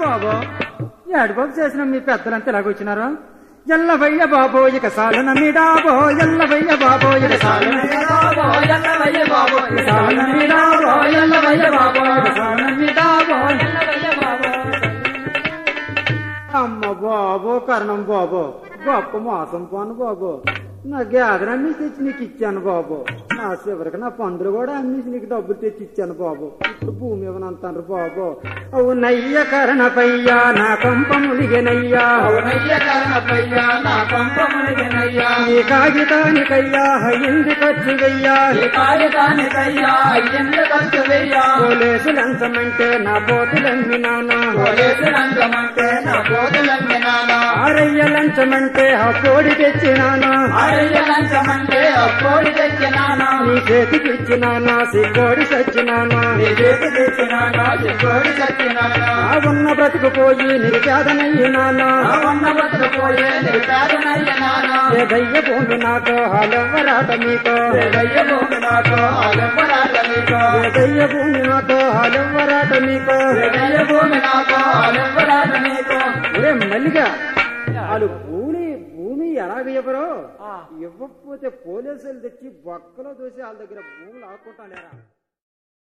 బాబో ఏడుబాబు చేసిన మీ పెద్దలంతా ఎలాగొచ్చినారు ఎల్లవయ్య బాబో ఇక సాలు నమ్మిడాబో ఎల్లవయ్య బాబో ఇక సాలు నమ్మిడాబో ఎల్లవయ్య బాబు సాలు నమ్మిడాబో ఎల్లవయ్య బాబో ఇక సాలు నమ్మిడాబో ఎల్లవయ్య బాబు అమ్మ బాబో కరణం బాబో గొప్ప మోసం పోను బాబు నా గ్యాదర్ అమ్మేసి తెచ్చి నీకు ఇచ్చాను బాబు నా చివరికి నా పందులు కూడా అమ్మేసి నీకు డబ్బులు తెచ్చి ఇచ్చాను బాబు ఇప్పుడు భూమి ఇవ్వనంటారు బాబు అవునయ్య కరణపయ్యా నా కంప మునిగెనయ్యా అవునయ్య కరణపయ్యా నా పంప మునిగినయ్యా నీ కాగితానికయ్యా అయ్యింది ఖర్చు వెయ్యా ఈ కాగితానికయ్యా అయ్యింది ఖర్చు వెయ్యా పోలీసు లంచమంటే నా పోతులమ్మినానా పోలీసు రంగమంటే నా పోతులన్నీ నానా ఆరయ్య లంచమంటే ఆ కోడి తెచ్చినానా ఆరయ్య లంచమంటే అప్పోడి తెచ్చినానా నీ చేతికి ఇచ్చినానా సిగ్గోడి సచ్చినానా నీ చేతి తెచ్చినానా చిక్కోడి చచ్చినానా ఆ ఉన్న బ్రతుకు పోయి నిరుపేదనయ్యినానా ఆ ఉన్న బతుకుపోయే నిర్దారణయ్య నానా ఏ దయ్య భూమి నాతో హాలెవ్వరాట మీతో దయ్య భూమి నాకు ఆలంబరాట నీకో ఏ దయ్య భూమి నాతో హాలెవ్వరాట మీతో దయ్య భూమి నాకు ఆలంబరాట నీకో ఒరే మల్లిగా వాళ్ళు భూమి భూమి ఎలాగ ఇవ్వరో ఇవ్వకపోతే పోలీసులు తెచ్చి బొక్కలో దోసి వాళ్ళ దగ్గర భూములు ఆకుంటాలేరా